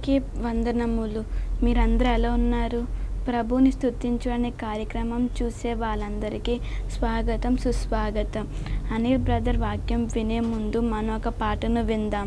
అందరికీ వందనములు మీరందరూ ఎలా ఉన్నారు ప్రభుని స్తుతించు అనే కార్యక్రమం చూసే వాళ్ళందరికీ స్వాగతం సుస్వాగతం అనిల్ బ్రదర్ వాక్యం వినే ముందు మనం ఒక పాటను విందాం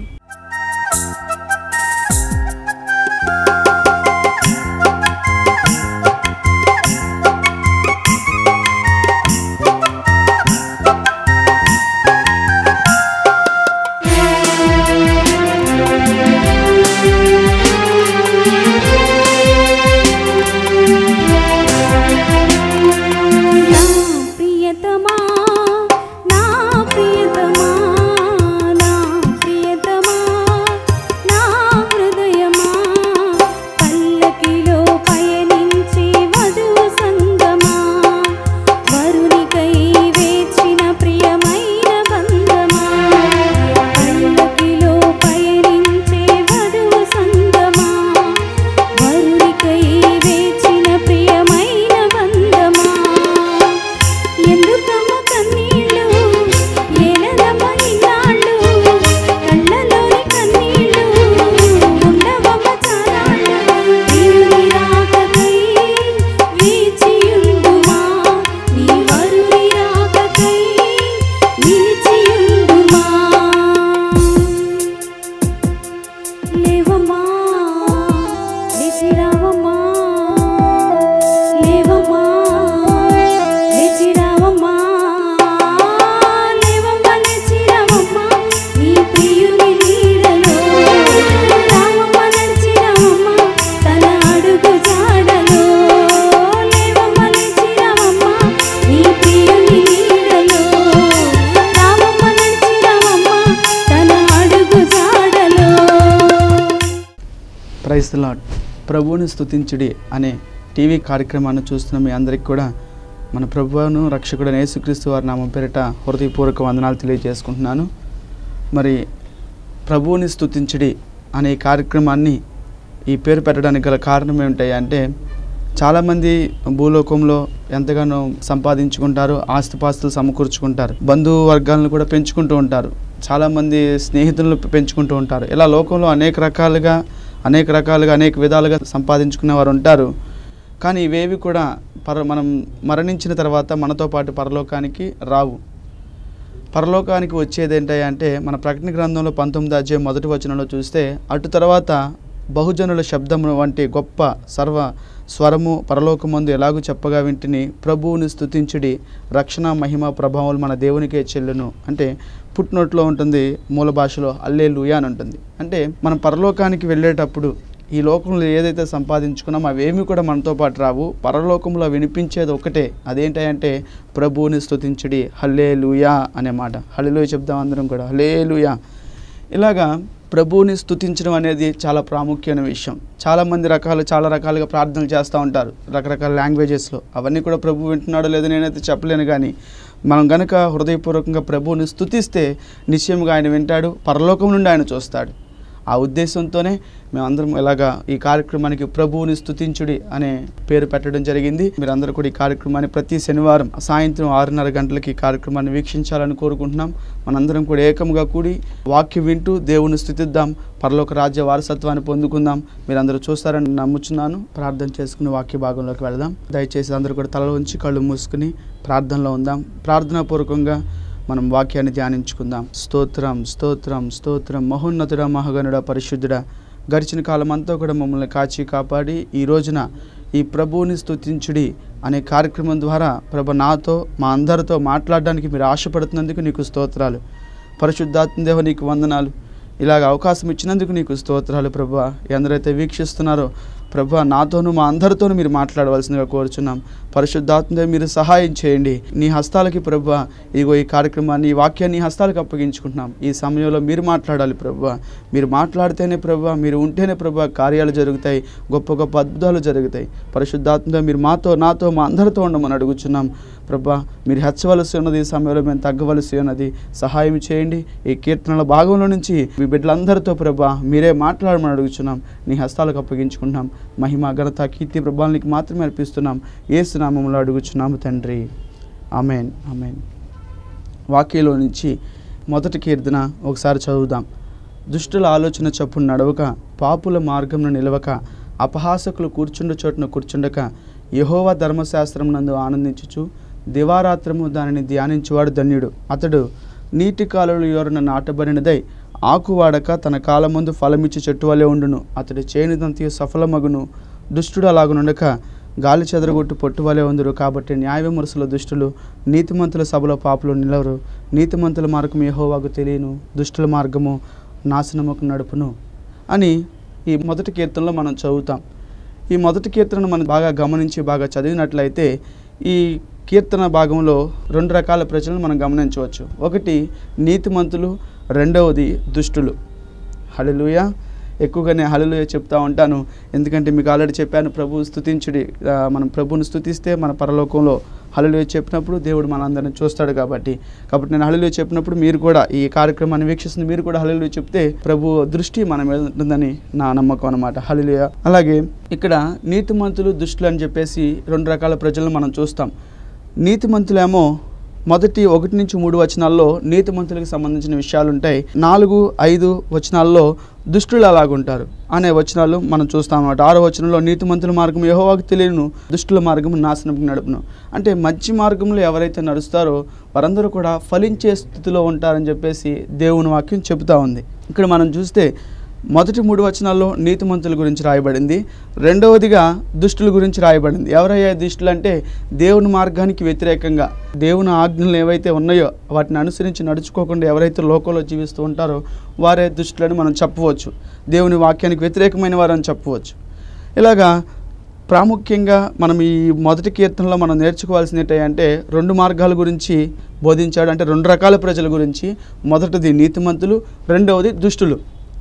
నా ప్రియతమా నా ప్రియతమా నా ప్రియతమా నా హృదయమా పల్లకిలో పయనించి వధువు సంగమా వరునికై వేచిన ప్రియమైన బంధమా పల్లకిలో పయనించే వధువు సంగమా వరునికై వేచిన ప్రియమైన బంధమా ఎందుకమ్మ కన్నీళ్ళు ఏలదమ్మ ఇన్నాళ్ళు కళ్ళలోని కన్నీళ్ళు ఉండవమ్మ చాలాళ్ళు దేవుని రాకకై వేచియుండుమా నీ వరుని రాకకై నిలిచియుండుమా లేవమ్మా లేచిరావమ్మా లేవమ్మా లేచిరావమ్మా లేవమ్మా లేచిరావమ్మా నీ ప్రియుని నీడలో రావమ్మ నడిచిరావమ్మా తన అడుగు జాడలో లేవమ్మ లేచిరావమ్మా నీ ప్రియుని నీడలో రావమ్మ నడిచిరావమ్మా తన అడుగు జాడలో ప్రైస్ లాడ్ ప్రభువుని స్తుతించుడి అనే టీవీ కార్యక్రమాన్ని చూస్తున్న మీ అందరికీ కూడా మన ప్రభువును రక్షకుడైన యేసుక్రీస్తు వారి నామం పేరిట హృదయపూర్వక వందనాలు తెలియజేసుకుంటున్నాను మరి ప్రభువుని స్తుతించుడి అనే ఈ కార్యక్రమాన్ని ఈ పేరు పెట్టడానికి గల కారణం ఏమిటాయి అంటే చాలామంది భూలోకంలో ఎంతగానో సంపాదించుకుంటారు ఆస్తిపాస్తులు సమకూర్చుకుంటారు బంధువు వర్గాలను కూడా పెంచుకుంటూ ఉంటారు చాలామంది స్నేహితులను పెంచుకుంటూ ఉంటారు ఇలా లోకంలో అనేక రకాలుగా అనేక రకాలుగా అనేక విధాలుగా సంపాదించుకునే వారు ఉంటారు కానీ ఇవేవి కూడా పర మనం మరణించిన తర్వాత మనతో పాటు పరలోకానికి రావు పరలోకానికి వచ్చేది ఏంటి అంటే మన ప్రకటన గ్రంథంలో పంతొమ్మిది అధ్యాయం మొదటి వచనంలో చూస్తే అటు తర్వాత బహుజనుల శబ్దము వంటి గొప్ప సర్వ స్వరము పరలోకమందు ఎలాగూ చెప్పగా వింటిని ప్రభువుని స్తుతించుడి రక్షణ మహిమ ప్రభావం మన దేవునికే చెల్లును అంటే పుట్టినోట్లో ఉంటుంది మూల భాషలో అల్లే అని ఉంటుంది అంటే మనం పరలోకానికి వెళ్ళేటప్పుడు ఈ లోకంలో ఏదైతే సంపాదించుకున్నామో అవేమి కూడా మనతో పాటు రావు పరలోకంలో వినిపించేది ఒకటే అదేంటంటే ప్రభువుని స్తుతించుడి హల్లే అనే మాట హల్లెలూయా చెప్దాం అందరం కూడా హల్లే ఇలాగా ప్రభువుని స్తుతించడం అనేది చాలా ప్రాముఖ్యమైన విషయం చాలామంది రకాలు చాలా రకాలుగా ప్రార్థనలు చేస్తూ ఉంటారు రకరకాల లాంగ్వేజెస్లో అవన్నీ కూడా ప్రభు వింటున్నాడో లేదో నేనైతే చెప్పలేను కానీ మనం గనుక హృదయపూర్వకంగా ప్రభువుని స్తుతిస్తే నిశ్చయంగా ఆయన వింటాడు పరలోకం నుండి ఆయన చూస్తాడు ఆ ఉద్దేశంతోనే మేమందరం ఇలాగా ఈ కార్యక్రమానికి ప్రభువుని స్తుతించుడి అనే పేరు పెట్టడం జరిగింది మీరందరూ కూడా ఈ కార్యక్రమాన్ని ప్రతి శనివారం సాయంత్రం ఆరున్నర గంటలకి ఈ కార్యక్రమాన్ని వీక్షించాలని కోరుకుంటున్నాం మనందరం కూడా ఏకంగా కూడి వాక్యం వింటూ దేవుని స్థుతిద్దాం పరలోక రాజ్య వారసత్వాన్ని పొందుకుందాం మీరందరూ చూస్తారని నమ్ముచున్నాను ప్రార్థన చేసుకుని వాక్య భాగంలోకి వెళదాం దయచేసి అందరూ కూడా తల ఉంచి కళ్ళు మూసుకుని ప్రార్థనలో ఉందాం ప్రార్థనాపూర్వకంగా మనం వాక్యాన్ని ధ్యానించుకుందాం స్తోత్రం స్తోత్రం స్తోత్రం మహోన్నతుడ మహగనుడ పరిశుద్ధుడ గడిచిన కాలం అంతా కూడా మమ్మల్ని కాచి కాపాడి ఈ రోజున ఈ ప్రభువుని స్తుతించుడి అనే కార్యక్రమం ద్వారా ప్రభ నాతో మా అందరితో మాట్లాడడానికి మీరు ఆశపడుతున్నందుకు నీకు స్తోత్రాలు పరిశుద్ధాత్మదేవ నీకు వందనాలు ఇలాగ అవకాశం ఇచ్చినందుకు నీకు స్తోత్రాలు ప్రభు ఎందరైతే వీక్షిస్తున్నారో ప్రభు నాతోనూ మా అందరితోనూ మీరు మాట్లాడవలసిందిగా కోరుచున్నాం పరిశుద్ధాత్మదేవ మీరు సహాయం చేయండి నీ హస్తాలకి ప్రభు ఇదిగో ఈ కార్యక్రమాన్ని ఈ వాక్యాన్ని నీ హస్తాలకు అప్పగించుకుంటున్నాం ఈ సమయంలో మీరు మాట్లాడాలి ప్రభు మీరు మాట్లాడితేనే ప్రభు మీరు ఉంటేనే ప్రభు కార్యాలు జరుగుతాయి గొప్ప గొప్ప అద్భుతాలు జరుగుతాయి పరిశుద్ధాత్మదేవ మీరు మాతో నాతో మా అందరితో ఉండమని అడుగుచున్నాం ప్రభా మీరు హెచ్చవలసి ఉన్నది ఈ సమయంలో మేము తగ్గవలసి ఉన్నది సహాయం చేయండి ఈ కీర్తనల భాగంలో నుంచి మీ బిడ్డలందరితో ప్రభా మీరే మాట్లాడమని అడుగుచున్నాం నీ హస్తాలకు అప్పగించుకుంటున్నాం మహిమ ఘనత కీర్తి ప్రభావానికి మాత్రమే అర్పిస్తున్నాం ఏసునామంలో అడుగుచున్నాము తండ్రి ఆమెన్ ఆమెన్ వాక్యలో నుంచి మొదటి కీర్తన ఒకసారి చదువుదాం దుష్టుల ఆలోచన చొప్పున నడవక పాపుల మార్గంను నిలవక అపహాసకులు కూర్చుండ చోటున కూర్చుండక యహోవా ధర్మశాస్త్రం నందు ఆనందించుచు దివారాత్రము దానిని ధ్యానించువాడు ధన్యుడు అతడు నీటి కాలువలు ఎవరిన నాటబడినదై ఆకు వాడక తన కాలమందు ఫలమిచ్చి చెట్టు వలె ఉండును అతడి చేనిదంతయు సఫలమగును దుష్టుడు అలాగునుండక గాలి చెదరగొట్టు పొట్టు వలె ఉందరు కాబట్టి న్యాయ విమర్శల దుష్టులు నీతిమంతుల సభలో పాపులు నిలవరు నీతిమంతుల మార్గం యెహోవాకు తెలియను దుష్టుల మార్గము నాశనముకు నడుపును అని ఈ మొదటి కీర్తనలో మనం చదువుతాం ఈ మొదటి కీర్తనను మనం బాగా గమనించి బాగా చదివినట్లయితే ఈ కీర్తన భాగంలో రెండు రకాల ప్రజలను మనం గమనించవచ్చు ఒకటి నీతిమంతులు రెండవది దుష్టులు హళలుయ ఎక్కువగానే హళలుయ చెప్తా ఉంటాను ఎందుకంటే మీకు ఆల్రెడీ చెప్పాను ప్రభు స్తుతించుడి ఆ, మనం ప్రభువుని స్తుతిస్తే మన పరలోకంలో హళలుయ చెప్పినప్పుడు దేవుడు మనందరిని చూస్తాడు కాబట్టి కాబట్టి నేను హళలుయ చెప్పినప్పుడు మీరు కూడా ఈ కార్యక్రమాన్ని వీక్షిస్తున్న మీరు కూడా హళలుయ చెప్తే ప్రభు దృష్టి మన మీద ఉంటుందని నా నమ్మకం అనమాట హళలుయ అలాగే ఇక్కడ నీతిమంతులు దుష్టులు అని చెప్పేసి రెండు రకాల ప్రజలను మనం చూస్తాం నీతిమంతులేమో మొదటి ఒకటి నుంచి మూడు వచనాల్లో నీతిమంతులకు సంబంధించిన విషయాలు ఉంటాయి నాలుగు ఐదు వచనాల్లో దుష్టులు అలాగుంటారు అనే వచనాలు మనం చూస్తాం అన్నమాట ఆరో వచనంలో నీతిమంతుల మార్గం యెహోవాకు తెలియను దుష్టుల మార్గం నాశనంకి నడుపును అంటే మంచి మార్గంలో ఎవరైతే నడుస్తారో వారందరూ కూడా ఫలించే స్థితిలో ఉంటారని చెప్పేసి దేవుని వాక్యం చెబుతా ఉంది ఇక్కడ మనం చూస్తే మొదటి మూడు వచనాల్లో నీతిమంతుల గురించి రాయబడింది రెండవదిగా దుష్టుల గురించి రాయబడింది ఎవరయ్యా దుష్టులు అంటే దేవుని మార్గానికి వ్యతిరేకంగా దేవుని ఆజ్ఞలు ఏవైతే ఉన్నాయో వాటిని అనుసరించి నడుచుకోకుండా ఎవరైతే లోకంలో జీవిస్తూ ఉంటారో వారే దుష్టులని మనం చెప్పవచ్చు దేవుని వాక్యానికి వ్యతిరేకమైన వారని చెప్పవచ్చు ఇలాగా ప్రాముఖ్యంగా మనం ఈ మొదటి కీర్తనలో మనం నేర్చుకోవాల్సింది ఏంటంటే రెండు మార్గాల గురించి బోధించాడు అంటే రెండు రకాల ప్రజల గురించి మొదటిది నీతిమంతులు రెండవది దుష్టులు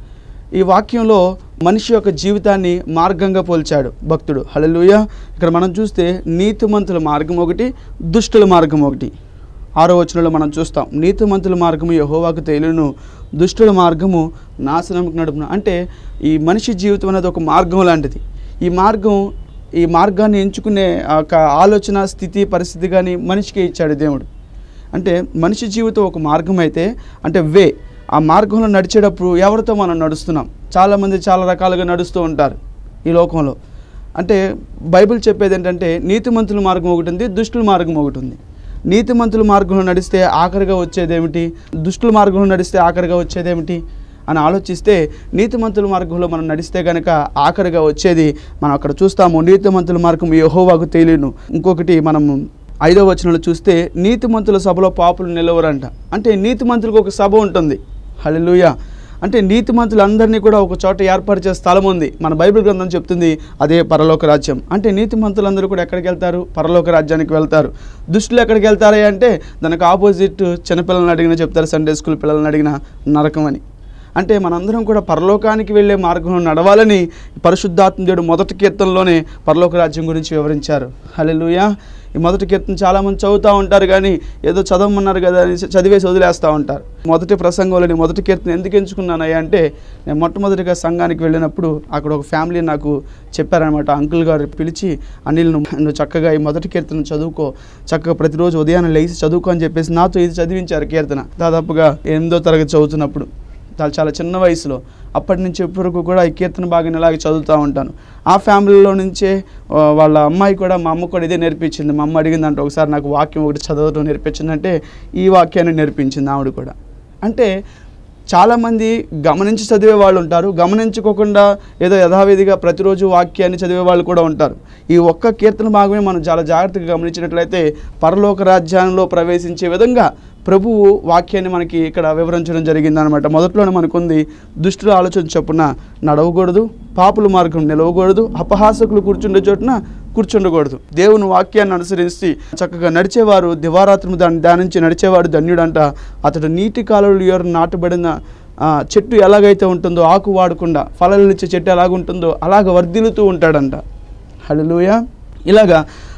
ఈ వాక్యంలో మనిషి యొక్క జీవితాన్ని మార్గంగా పోల్చాడు భక్తుడు హల్లెలూయా ఇక్కడ మనం చూస్తే నీతిమంతుల మార్గం ఒకటి దుష్టుల మార్గం ఒకటి ఆరో వచనంలో మనం చూస్తాం నీతిమంతుల మార్గము యహోవాకు తేలును దుష్టుల మార్గము నాశనంకు నడుపును అంటే ఈ మనిషి జీవితం అనేది ఒక మార్గం లాంటిది ఈ మార్గం ఈ మార్గాన్ని ఎంచుకునే ఆ యొక్క ఆలోచన స్థితి పరిస్థితి కానీ మనిషికి ఇచ్చాడు దేవుడు అంటే మనిషి జీవితం ఒక మార్గం అయితే అంటే వే ఆ మార్గంలో నడిచేటప్పుడు ఎవరితో మనం నడుస్తున్నాం చాలామంది చాలా రకాలుగా నడుస్తూ ఉంటారు ఈ లోకంలో అంటే బైబిల్ చెప్పేది ఏంటంటే నీతిమంతుల మార్గం ఒకటి ఉంది దుష్టుల మార్గం ఒకటి ఉంది నీతిమంతుల మార్గంలో నడిస్తే ఆఖరిగా వచ్చేదేమిటి దుష్టుల మార్గంలో నడిస్తే ఆఖరిగా వచ్చేదేమిటి అని ఆలోచిస్తే నీతిమంతుల మార్గంలో మనం నడిస్తే కనుక ఆఖరిగా వచ్చేది మనం అక్కడ చూస్తాము నీతిమంతుల మార్గం యహోవాకు తెలియను ఇంకొకటి మనము ఐదో వచనంలో చూస్తే నీతిమంతుల సభలో పాపులు నిలవరంట అంటే నీతిమంతులకు ఒక సభ ఉంటుంది హల్లెలూయా అంటే నీతిమంతులందరినీ కూడా ఒక చోట ఏర్పరిచే స్థలం ఉంది మన బైబిల్ గ్రంథం చెప్తుంది అదే పరలోక రాజ్యం అంటే నీతిమంతులందరూ కూడా ఎక్కడికి వెళ్తారు పరలోక రాజ్యానికి వెళ్తారు దుష్టులు ఎక్కడికి వెళ్తారా అంటే దానికి ఆపోజిట్ చిన్నపిల్లల్ని అడిగినా చెప్తారు సండే స్కూల్ పిల్లల్ని అడిగినా నరకం అని అంటే మనందరం కూడా పరలోకానికి వెళ్ళే మార్గంలో నడవాలని పరిశుద్ధాత్మ దేవుడు మొదటి కీర్తనలోనే పరలోక రాజ్యం గురించి వివరించారు హల్లెలూయా ఈ మొదటి కీర్తన చాలామంది చదువుతూ ఉంటారు కానీ ఏదో చదవమన్నారు కదా అని చదివేసి వదిలేస్తూ ఉంటారు మొదటి ప్రసంగంలోని మొదటి కీర్తన ఎందుకు ఎంచుకున్నానయ్యా అంటే నేను మొట్టమొదటిగా సంఘానికి వెళ్ళినప్పుడు అక్కడ ఒక ఫ్యామిలీ నాకు చెప్పారనమాట అంకుల్ గారు పిలిచి అనిల్ నువ్వు నువ్వు చక్కగా ఈ మొదటి కీర్తన చదువుకో చక్కగా ప్రతిరోజు ఉదయాన్నే లేచి చదువుకో అని చెప్పేసి నాతో ఇది చదివించారు కీర్తన దాదాపుగా ఎనిమిదో తరగతి చదువుతున్నప్పుడు చాలా చాలా చిన్న వయసులో అప్పటి నుంచి ఇప్పటి వరకు కూడా ఈ కీర్తన బాగా ఇలాగే చదువుతూ ఉంటాను ఆ ఫ్యామిలీలో నుంచే ఆ, వాళ్ళ అమ్మాయి కూడా మా అమ్మ కూడా ఇదే నేర్పించింది మా అమ్మ అడిగిందంటే ఒకసారి నాకు వాక్యం ఒకటి చదవడం నేర్పించిందంటే ఈ వాక్యాన్ని నేర్పించింది ఆవిడ కూడా అంటే చాలామంది గమనించి చదివే వాళ్ళు ఉంటారు గమనించుకోకుండా ఏదో యథావిధిగా ప్రతిరోజు వాక్యాన్ని చదివే వాళ్ళు కూడా ఉంటారు ఈ ఒక్క కీర్తన భాగమే మనం చాలా జాగ్రత్తగా గమనించినట్లయితే పరలోక రాజ్యాల్లో ప్రవేశించే విధంగా ప్రభువు వాక్యాన్ని మనకి ఇక్కడ వివరించడం జరిగిందనమాట మొదట్లోనే మనకుంది దుష్టుల ఆలోచన చొప్పున నడవకూడదు పాపుల మార్గం నిలవకూడదు అపహాసకులు కూర్చుండే చోటున కూర్చుండకూడదు దేవుని వాక్యాన్ని అనుసరించి చక్కగా నడిచేవారు దివారాత్రము దాన్ని ధ్యానించి నడిచేవాడు ధన్యుడంట అతడు నీటి కాలువలు ఎవరు నాటబడిన ఆ, చెట్టు ఎలాగైతే ఉంటుందో ఆకు వాడకుండా ఫలాలు ఇచ్చే చెట్టు ఎలాగుంటుందో అలాగ వర్ధిల్లుతూ ఉంటాడంట హల్లెలూయా ఇలాగా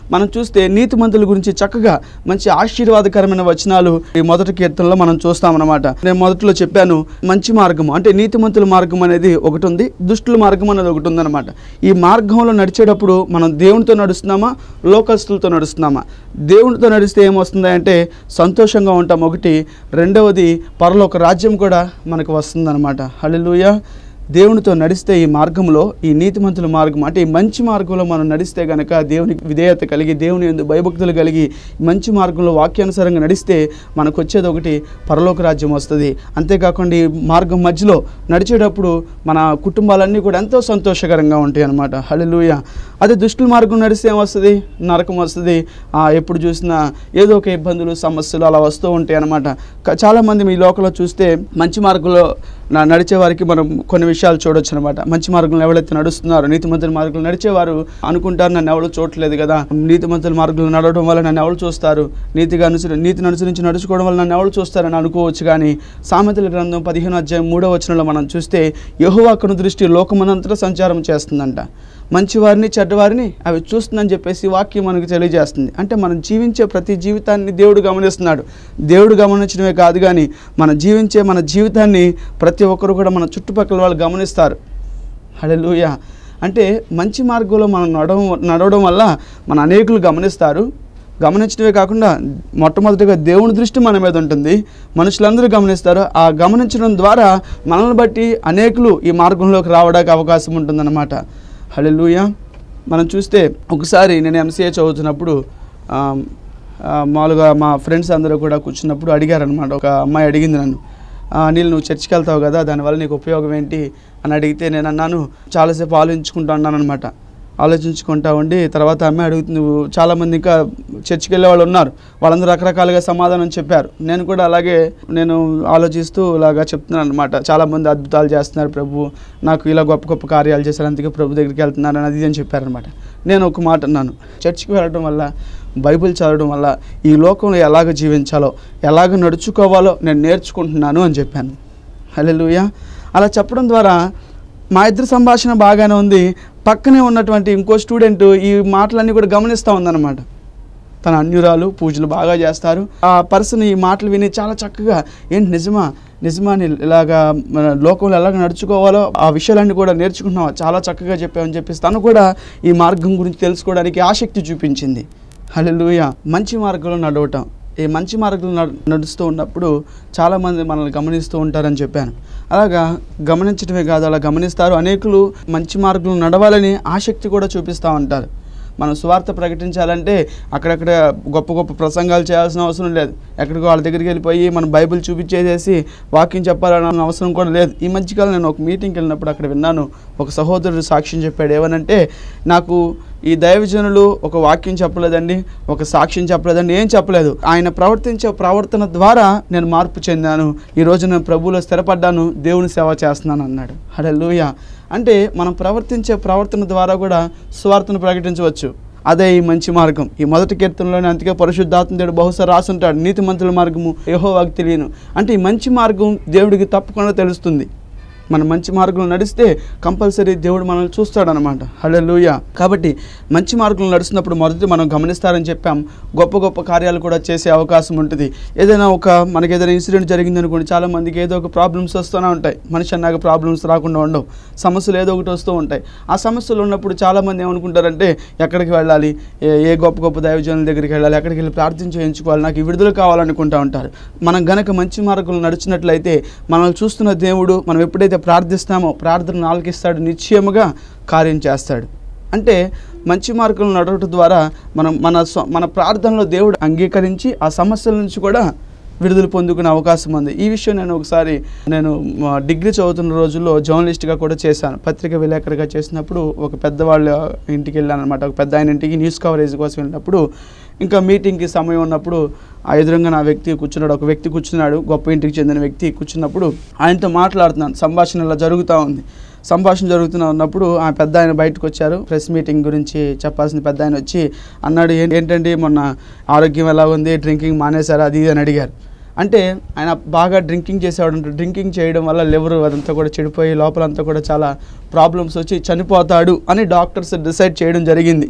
మనం చూస్తే నీతిమంతుల గురించి చక్కగా మంచి ఆశీర్వాదకరమైన వచనాలు ఈ మొదటి కీర్తనలో మనం చూస్తామన్నమాట నేను మొదట్లో చెప్పాను మంచి మార్గం అంటే నీతిమంతుల మార్గం అనేది ఒకటి ఉంది దుష్టుల మార్గం అనేది ఒకటి ఉందన్నమాట ఈ మార్గంలో నడిచేటప్పుడు మనం దేవునితో నడుస్తున్నామా లోకస్తులతో నడుస్తున్నామా దేవునితో నడిస్తే ఏమొస్తుంది అంటే సంతోషంగా ఉంటాం ఒకటి రెండవది పరలోక రాజ్యం కూడా మనకు వస్తుందన్నమాట హల్లెలూయా దేవునితో నడిస్తే ఈ మార్గంలో ఈ నీతిమంతుల మార్గం అంటే ఈ మంచి మార్గంలో మనం నడిస్తే గనక దేవునికి విధేయత కలిగి దేవుని ఎందు భయభక్తులు కలిగి మంచి మార్గంలో వాక్యానుసారంగా నడిస్తే మనకు వచ్చేది ఒకటి పరలోక రాజ్యం వస్తుంది అంతేకాకుండా ఈ మార్గం మధ్యలో నడిచేటప్పుడు మన కుటుంబాలన్నీ కూడా ఎంతో సంతోషకరంగా ఉంటాయి అన్నమాట హల్లెలూయా అదే దుష్టుల మార్గం నడిస్తే ఏమొస్తుంది నరకం వస్తుంది ఆ, ఎప్పుడు చూసినా ఏదో ఒక ఇబ్బందులు సమస్యలు అలా వస్తూ ఉంటాయి అనమాట చాలామంది మీ లోకంలో చూస్తే మంచి మార్గంలో నా నడిచే వారికి మనం కొన్ని విషయాలు చూడొచ్చు అనమాట మంచి మార్గంలో ఎవరైతే నడుస్తున్నారో నీతిమంతుల మార్గంలో నడిచేవారు అనుకుంటారు నన్ను ఎవరు చూడట్లేదు కదా నీతిమంతుల మార్గంలో నడవడం వల్ల నన్ను ఎవరు చూస్తారు నీతిగా అనుసరి నీతిని అనుసరించి నడుచుకోవడం వల్ల నన్ను ఎవరు చూస్తారని అనుకోవచ్చు కానీ సామెతల గ్రంథం పదిహేను అధ్యాయం మూడో వచనంలో మనం చూస్తే యహోవా కను దృష్టి లోకమనంతటా సంచారం చేస్తుందంట మంచివారిని చెడ్డవారిని అవి చూస్తుందని చెప్పేసి వాక్యం మనకు తెలియజేస్తుంది అంటే మనం జీవించే ప్రతి జీవితాన్ని దేవుడు గమనిస్తున్నాడు దేవుడు గమనించడమే కాదు కానీ మన జీవించే మన జీవితాన్ని ప్రతి ఒక్కరు కూడా మన చుట్టుపక్కల వాళ్ళు గమనిస్తారు హల్లెలూయా అంటే మంచి మార్గంలో మనం నడవడం నడవడం వల్ల మన అనేకులు గమనిస్తారు గమనించడమే కాకుండా మొట్టమొదటిగా దేవుని దృష్టి మన మీద ఉంటుంది మనుషులందరూ గమనిస్తారు ఆ గమనించడం ద్వారా మనల్ని బట్టి అనేకులు ఈ మార్గంలోకి రావడానికి అవకాశం ఉంటుందన్నమాట హల్లెలూయా మనం చూస్తే ఒకసారి నేను ఎంసీఏ చదువుతున్నప్పుడు ఆ, ఆ, మామూలుగా మా ఫ్రెండ్స్ అందరూ కూడా కూర్చున్నప్పుడు అడిగారనమాట ఒక అమ్మాయి అడిగింది నన్ను "ఆ, అనిల్ నువ్వు చర్చికి వెళ్తావు కదా దానివల్ల నీకు ఉపయోగం ఏంటి అని అడిగితే నేను అన్నాను చాలాసేపు ఆలోచించుకుంటా అన్నాను అనమాట ఆలోచించుకుంటా ఉండి తర్వాత అమ్మాయి అడుగుతుంది నువ్వు చాలామంది ఇంకా చర్చికి వెళ్ళే వాళ్ళు ఉన్నారు వాళ్ళందరూ రకరకాలుగా సమాధానం చెప్పారు నేను కూడా అలాగే నేను ఆలోచిస్తూ ఇలాగా చెప్తున్నాను అనమాట చాలామంది అద్భుతాలు చేస్తున్నారు ప్రభు నాకు ఇలా గొప్ప గొప్ప కార్యాలు చేశారు అందుకే ప్రభు దగ్గరికి వెళ్తున్నాను అని అది ఇది అని చెప్పారనమాట నేను ఒక మాట అన్నాను చర్చికి వెళ్ళడం వల్ల బైబిల్ చదవడం వల్ల ఈ లోకంలో ఎలాగ జీవించాలో ఎలాగ నడుచుకోవాలో నేను నేర్చుకుంటున్నాను అని చెప్పాను హల్లెలూయా అలా చెప్పడం ద్వారా మా ఇద్దరి సంభాషణ బాగానే ఉంది పక్కనే ఉన్నటువంటి ఇంకో స్టూడెంట్ ఈ మాటలన్నీ కూడా గమనిస్తూ ఉందన్నమాట తన అన్యురాలు పూజలు బాగా చేస్తారు ఆ పర్సన్ ఈ మాటలు విని చాలా చక్కగా ఏంటి నిజమా నిజమా అని ఇలాగా మన లోకంలో ఎలాగ నడుచుకోవాలో ఆ విషయాలన్నీ కూడా నేర్చుకుంటున్నావా చాలా చక్కగా చెప్పావని చెప్పేసి తను కూడా ఈ మార్గం గురించి తెలుసుకోవడానికి ఆసక్తి చూపించింది హల్లెలూయ మంచి మార్గంలో నడవటం ఈ మంచి మార్గంలో నడు- నడుస్తూ ఉన్నప్పుడు చాలామంది మనల్ని గమనిస్తూ ఉంటారని చెప్పాను అలాగా గమనించడమే కాదు అలా గమనిస్తారు అనేకులు మంచి మార్గంలో నడవాలని ఆసక్తి కూడా చూపిస్తూ ఉంటారు మనం సువార్త ప్రకటించాలంటే అక్కడక్కడ గొప్ప గొప్ప ప్రసంగాలు చేయాల్సిన అవసరం లేదు ఎక్కడికో వాళ్ళ దగ్గరికి వెళ్ళిపోయి మనం బైబిల్ చూపించేసేసి వాక్యం చెప్పాలన్న అవసరం కూడా లేదు ఈ మధ్యకాలం నేను ఒక మీటింగ్కి వెళ్ళినప్పుడు అక్కడ విన్నాను ఒక సహోదరుడు సాక్ష్యం చెప్పాడు ఏమనంటే నాకు ఈ దైవజనులు ఒక వాక్యం చెప్పలేదండి ఒక సాక్ష్యం చెప్పలేదండి ఏం చెప్పలేదు ఆయన ప్రవర్తించే ప్రవర్తన ద్వారా నేను మార్పు చెందాను ఈరోజు నేను ప్రభువులో స్థిరపడ్డాను దేవుని సేవ చేస్తున్నాను అన్నాడు హల్లెలూయా అంటే మనం ప్రవర్తించే ప్రవర్తన ద్వారా కూడా స్వార్థను ప్రకటించవచ్చు అదే ఈ మంచి మార్గం ఈ మొదటి కీర్తనలోనే అందుకే పరిశుద్ధాత్మ దేవుడు బహుశా రాసుంటాడు నీతిమంతుల మార్గము యెహోవాకు తెలియను అంటే ఈ మంచి మార్గం దేవుడికి తప్పకుండా తెలుస్తుంది మనం మంచి మార్గంలో నడిస్తే కంపల్సరీ దేవుడు మనల్ని చూస్తాడనమాట హల్లెలూయా కాబట్టి మంచి మార్గంలో నడుస్తున్నప్పుడు మొదటి మనం గమనిస్తారని చెప్పాం గొప్ప గొప్ప కార్యాలు కూడా చేసే అవకాశం ఉంటుంది ఏదైనా ఒక మనకి ఏదైనా ఇన్సిడెంట్ జరిగింది అనుకోండి చాలా మందికి ఏదో ఒక ప్రాబ్లమ్స్ వస్తూనే ఉంటాయి మనిషి అన్నాక ప్రాబ్లమ్స్ రాకుండా ఉండవు సమస్యలు ఏదో ఒకటి వస్తూ ఉంటాయి ఆ సమస్యలు ఉన్నప్పుడు చాలామంది ఏమనుకుంటారంటే ఎక్కడికి వెళ్ళాలి ఏ ఏ గొప్ప గొప్ప దైవజనుల దగ్గరికి వెళ్ళాలి ఎక్కడికి వెళ్ళి ప్రార్థన చేయించుకోవాలి నాకు ఈ విడుదల కావాలనుకుంటా ఉంటారు మనం గనక మంచి మార్గంలో నడిచినట్లయితే మనల్ని చూస్తున్న దేవుడు మనం ఎప్పుడైతే ప్రార్థిస్తామో ప్రార్థన ఆలకిస్తాడు నిశ్చయముగా కార్యం చేస్తాడు అంటే మంచి మార్గంలో నడవటం ద్వారా మనం మన స్వ- మన ప్రార్థనలో దేవుడు అంగీకరించి ఆ సమస్యల నుంచి కూడా విడుదల పొందుకునే అవకాశం ఉంది ఈ విషయం నేను ఒకసారి నేను మా డిగ్రీ చదువుతున్న రోజుల్లో జర్నలిస్ట్గా కూడా చేశాను పత్రిక విలేకరిగా చేసినప్పుడు ఒక పెద్దవాళ్ళ ఇంటికి వెళ్ళాను అనమాట ఒక పెద్ద ఆయన ఇంటికి న్యూస్ కవరేజ్ కోసం వెళ్ళినప్పుడు ఇంకా మీటింగ్కి సమయం ఉన్నప్పుడు ఆ ఎదురుగా నా వ్యక్తి కూర్చున్నాడు ఒక వ్యక్తి కూర్చున్నాడు గొప్ప ఇంటికి చెందిన వ్యక్తి కూర్చున్నప్పుడు ఆయనతో మాట్లాడుతున్నాను సంభాషణ ఇలా జరుగుతూ ఉంది సంభాషణ జరుగుతున్న ఉన్నప్పుడు ఆ పెద్ద ఆయన బయటకు వచ్చారు ప్రెస్ మీటింగ్ గురించి చెప్పాల్సిన పెద్ద ఆయన వచ్చి అన్నాడు "ఏం- ఏంటండి మొన్న ఆరోగ్యం ఎలా ఉంది డ్రింకింగ్ మానేశారా అది ఇది అని అడిగారు అంటే ఆయన బాగా డ్రింకింగ్ చేసేవాడు డ్రింకింగ్ చేయడం వల్ల లివర్ అదంతా కూడా చెడిపోయి లోపలంతా కూడా చాలా ప్రాబ్లమ్స్ వచ్చి చనిపోతాడు అని డాక్టర్స్ డిసైడ్ చేయడం జరిగింది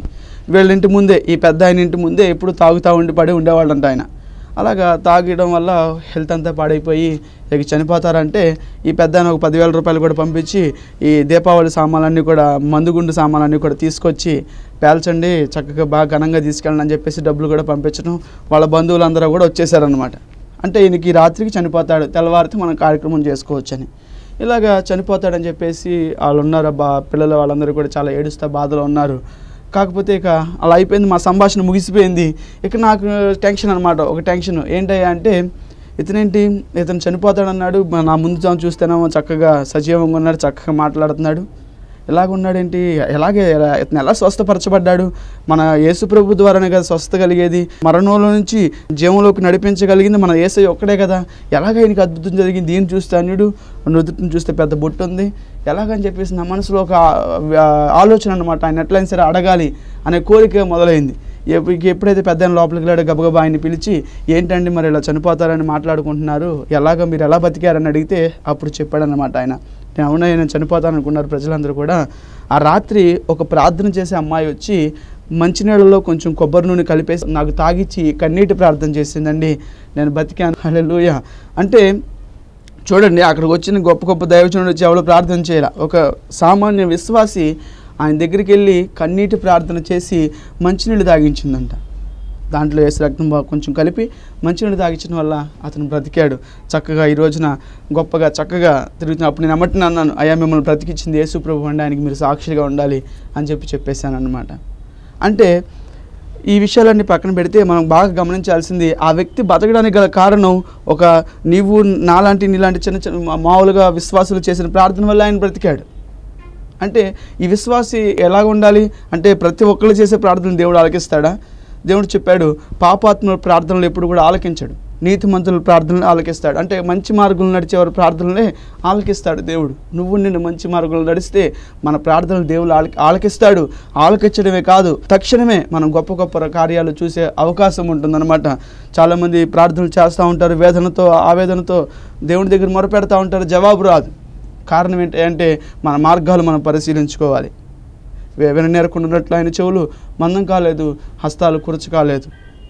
వీళ్ళ ఇంటి ముందే ఈ పెద్ద ఆయన ఇంటి ముందే ఎప్పుడు తాగుతూ ఉండి పడి ఉండేవాళ్ళంట ఆయన అలాగా తాగడం వల్ల హెల్త్ అంతా పాడైపోయి ఇక చనిపోతారంటే ఈ పెద్ద ఆయన ఒక పదివేల రూపాయలు కూడా పంపించి ఈ దీపావళి సామాన్లన్నీ కూడా మందుగుండు సామాన్లన్నీ కూడా తీసుకొచ్చి పేల్చండి చక్కగా బాగా ఘనంగా తీసుకెళ్ళండి అని చెప్పేసి డబ్బులు కూడా పంపించడం వాళ్ళ బంధువులందరూ కూడా వచ్చేసారనమాట అంటే ఈయనకి ఈ రాత్రికి చనిపోతాడు తెల్లవారితే మనం కార్యక్రమం చేసుకోవచ్చని ఇలాగా చనిపోతాడని చెప్పేసి వాళ్ళు ఉన్నారు బా పిల్లలు వాళ్ళందరూ కూడా చాలా ఏడుస్తా బాధలో ఉన్నారు కాకపోతే ఇక అలా అయిపోయింది మా సంభాషణ ముగిసిపోయింది ఇక నాకు టెన్షన్ అనమాట ఒక టెన్షన్ ఏంటయ్యా అంటే ఇతనేంటి ఇతను చనిపోతాడన్నాడు మ- నా ముందు జాము చూస్తేనేమో చక్కగా సజీవంగా ఉన్నాడు చక్కగా మాట్లాడుతున్నాడు ఎలాగ ఉన్నాడేంటి ఎలాగే ఎలా- ఇతను ఎలా స్వస్థపరచబడ్డాడు మన యేసు ప్రభు ద్వారానే కదా స్వస్థ కలిగేది మరణంలో నుంచి జీవంలోకి నడిపించగలిగింది మన యేసయ్య ఒక్కడే కదా ఎలాగ ఆయనకి అద్భుతం జరిగింది దీన్ని చూస్తే అన్యుడు నుదుటిని చూస్తే పెద్ద బొట్టు ఉంది ఎలాగని చెప్పేసి నా మనసులో ఒక ఆ, ఆలోచన అనమాట ఆయన ఎట్లయినా సరే అడగాలి అనే కోరిక మొదలైంది ఎప్పు- ఇక ఎప్పుడైతే పెద్ద ఆయన లోపలికి వెళ్ళాడో గబగబా ఆయన్ని పిలిచి ఏంటండి మరి ఇలా చనిపోతారని మాట్లాడుకుంటున్నారు ఎలాగ మీరు ఎలా బతికారని అడిగితే అప్పుడు చెప్పాడనమాట ఆయన నేను అవునా నేను చనిపోతాను అనుకున్నారు ప్రజలందరూ కూడా ఆ రాత్రి ఒక ప్రార్థన చేసే అమ్మాయి వచ్చి మంచినీళ్ళలో కొంచెం కొబ్బరి నూనె కలిపేసి నాకు తాగిచ్చి కన్నీటి ప్రార్థన చేసిందండి నేను బతికాను హల్లెలూయా అంటే చూడండి అక్కడికి వచ్చిన గొప్ప గొప్ప దైవజనుడు వచ్చి ఎవరు ప్రార్థన చేయాల ఒక సామాన్య విశ్వాసి ఆయన దగ్గరికి వెళ్ళి కన్నీటి ప్రార్థన చేసి మంచినీళ్ళు తాగించిందంట దాంట్లో వేసి రక్తం బా- కొంచెం కలిపి మంచినీళ్ళు తాగించడం వల్ల అతను బ్రతికాడు చక్కగా ఈ రోజున గొప్పగా చక్కగా తిరుగుతున్న అప్పుడు నేను అమ్మటిని అన్నాను అయ్యా మిమ్మల్ని బ్రతికించింది యేసు ప్రభు అండి ఆయనకి మీరు సాక్షిగా ఉండాలి అని చెప్పి చెప్పేశాను అనమాట అంటే ఈ విషయాలన్నీ పక్కన పెడితే మనం బాగా గమనించాల్సింది ఆ వ్యక్తి బతకడానికి గల కారణం ఒక నీవు నాలాంటి నీలాంటి చిన్న చిన్న మా- మామూలుగా విశ్వాసులు చేసిన ప్రార్థన వల్ల ఆయన బ్రతికాడు అంటే ఈ విశ్వాసి ఎలా ఉండాలి అంటే ప్రతి ఒక్కళ్ళు చేసే ప్రార్థనలు దేవుడు ఆలకిస్తాడా దేవుడు చెప్పాడు పాపాత్ముల ప్రార్థనలు ఎప్పుడు కూడా ఆలకించడు నీతిమంతుల ప్రార్థనలు ఆలకిస్తాడు అంటే మంచి మార్గంలో నడిచేవారి ప్రార్థనలే ఆలకిస్తాడు దేవుడు నువ్వు నిన్ను మంచి మార్గంలో నడిస్తే మన ప్రార్థనలు దేవుడు ఆల ఆలకిస్తాడు ఆలకించడమే కాదు తక్షణమే మనం గొప్ప గొప్ప కార్యాలు చూసే అవకాశం ఉంటుందన్నమాట చాలామంది ప్రార్థనలు చేస్తూ ఉంటారు వేదనతో ఆవేదనతో దేవుడి దగ్గర మొరపెడతా ఉంటారు జవాబు రాదు కారణం ఏంటి అంటే మన మార్గాలు మనం పరిశీలించుకోవాలి విననేరకుండా ఉన్నట్లు ఆయన చెవులు మందం కాలేదు హస్తాలు కురచ కాలేదు